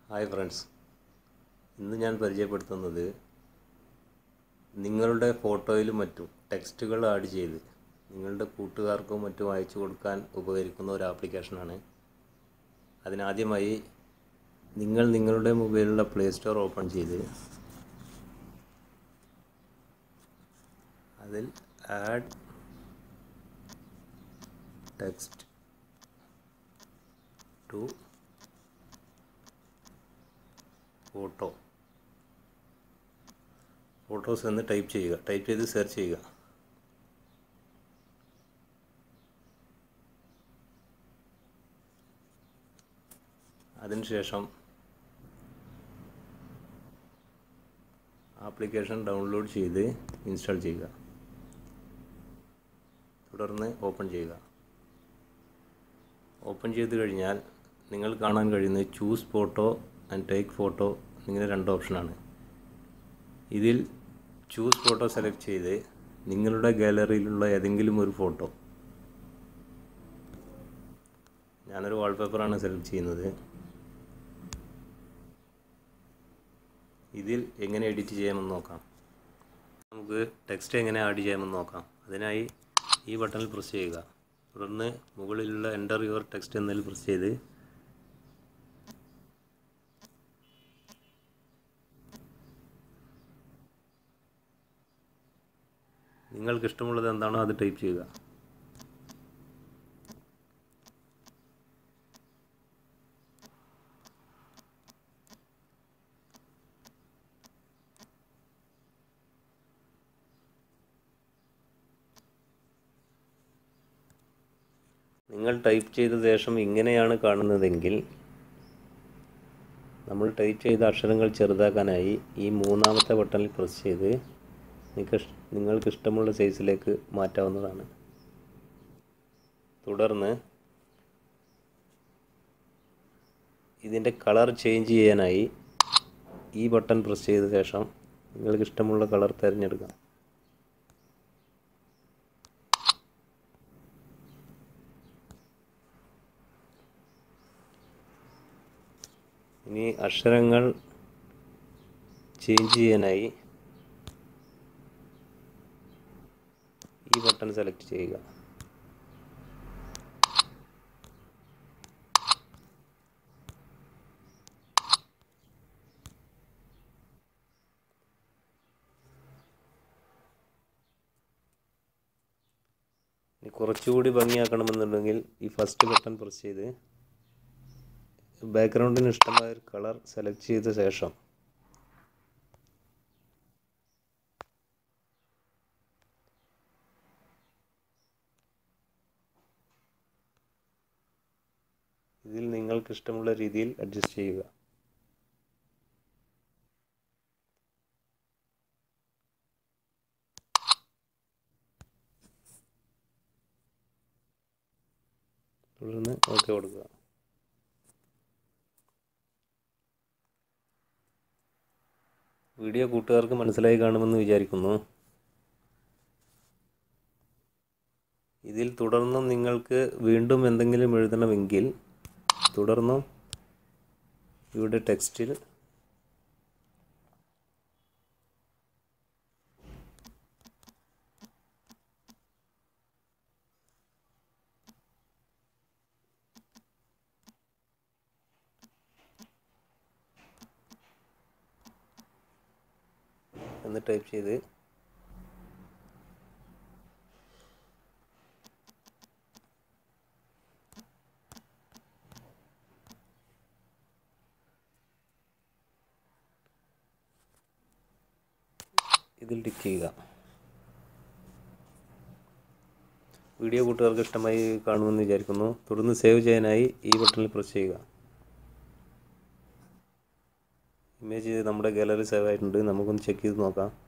hi friends ഇന്ന് ഞാൻ പരിചയപ്പെടുത്തുന്നത് നിങ്ങളുടെ ഫോട്ടോയിലും മറ്റും ടെക്സ്റ്റുകൾ ആഡ് ചെയ്ത് നിങ്ങളുടെ കൂട്ടുകാർക്കും മറ്റും അയച്ചു കൊടുക്കാൻ ഉപകരിക്കുന്ന ഒരു ആപ്ലിക്കേഷനാണ് അതിനാദ്യമായി നിങ്ങൾ നിങ്ങളുടെ മൊബൈലിലുള്ള പ്ലേ സ്റ്റോർ ഓപ്പൺ ചെയ്ത് അതിൽ add text to photo photos എന്ന് ടൈപ്പ് ചെയ്യുക ടൈപ്പ് ചെയ്ത് സെർച്ച് ചെയ്യുക അതിനുശേഷം ആപ്ലിക്കേഷൻ ഡൗൺലോഡ് ചെയ്ത് ഇൻസ്റ്റാൾ ചെയ്യുക തുടർന്ന് ഓപ്പൺ ചെയ്യുക ഓപ്പൺ ചെയ്ത് കഴിഞ്ഞാൽ നിങ്ങൾ കാണാൻ കഴിയുന്നത് choose photo and take photo ഇങ്ങനെ രണ്ട് ഓപ്ഷനാണ് ഇതിൽ ചൂസ് ഫോട്ടോ സെലക്ട് ചെയ്ത് നിങ്ങളുടെ ഗാലറിയിലുള്ള ഏതെങ്കിലും ഒരു ഫോട്ടോ ഞാനൊരു വാൾപേപ്പറാണ് സെലക്ട് ചെയ്യുന്നത് ഇതിൽ എങ്ങനെ എഡിറ്റ് ചെയ്യാമെന്ന് നോക്കാം നമുക്ക് ടെക്സ്റ്റ് എങ്ങനെ ആഡ് ചെയ്യാമെന്ന് നോക്കാം അതിനായി ഈ ബട്ടണിൽ പ്രസ് ചെയ്യുക തുടർന്ന് മുകളിലുള്ള എൻ്റർ യുവർ ടെക്സ്റ്റ് എന്നതിൽ പ്രസ് ചെയ്ത് നിങ്ങൾക്ക് ഇഷ്ടമുള്ളത് എന്താണോ അത് ടൈപ്പ് ചെയ്യുക നിങ്ങൾ ടൈപ്പ് ചെയ്ത ശേഷം ഇങ്ങനെയാണ് കാണുന്നതെങ്കിൽ നമ്മൾ ടൈപ്പ് ചെയ്ത അക്ഷരങ്ങൾ ചെറുതാക്കാനായി ഈ മൂന്നാമത്തെ ബട്ടണിൽ പ്രസ് ചെയ്ത് നിങ്ങൾക്ക് നിങ്ങൾക്ക് ഇഷ്ടമുള്ള സൈസിലേക്ക് മാറ്റാവുന്നതാണ് തുടർന്ന് ഇതിൻ്റെ കളർ ചേഞ്ച് ചെയ്യാനായി ഈ ബട്ടൺ പ്രസ് ചെയ്ത ശേഷം നിങ്ങൾക്ക് ഇഷ്ടമുള്ള കളർ തിരഞ്ഞെടുക്കാം ഇനി അക്ഷരങ്ങൾ ചേഞ്ച് ചെയ്യാനായി ഈ ബട്ടൺ സെലക്ട് ചെയ്യുക ഇനി കുറച്ചുകൂടി ഭംഗിയാക്കണമെന്നുണ്ടെങ്കിൽ ഈ ഫസ്റ്റ് ബട്ടൺ പ്രസ് ചെയ്ത് ബാക്ക്ഗ്രൗണ്ടിന് ഇഷ്ടമായ ഒരു കളർ സെലക്ട് ചെയ്ത ശേഷം ഇതിൽ നിങ്ങൾക്ക് ഇഷ്ടമുള്ള രീതിയിൽ അഡ്ജസ്റ്റ് ചെയ്യുക തുടർന്ന് ഓക്കെ കൊടുക്കുക വീഡിയോ കൂട്ടുകാർക്ക് മനസ്സിലായി കാണുമെന്ന് വിചാരിക്കുന്നു ഇതിൽ തുടർന്നും നിങ്ങൾക്ക് വീണ്ടും എന്തെങ്കിലും എഴുതണമെങ്കിൽ തുടർന്നും ഇവിടെ ടെക്സ്റ്റിൽ എന്ന് ടൈപ്പ് ചെയ്ത് ഇതിൽ ടിക്ക് ചെയ്യുക വീഡിയോ കൂട്ടുകാർക്ക് ഇഷ്ടമായി കാണുമെന്ന് വിചാരിക്കുന്നു തുടർന്ന് സേവ് ചെയ്യാനായി ഈ ബട്ടണിൽ പ്രസ് ചെയ്യുക ഇമേജ് നമ്മുടെ ഗാലറി സേവ് ആയിട്ടുണ്ട് നമുക്കൊന്ന് ചെക്ക് ചെയ്ത് നോക്കാം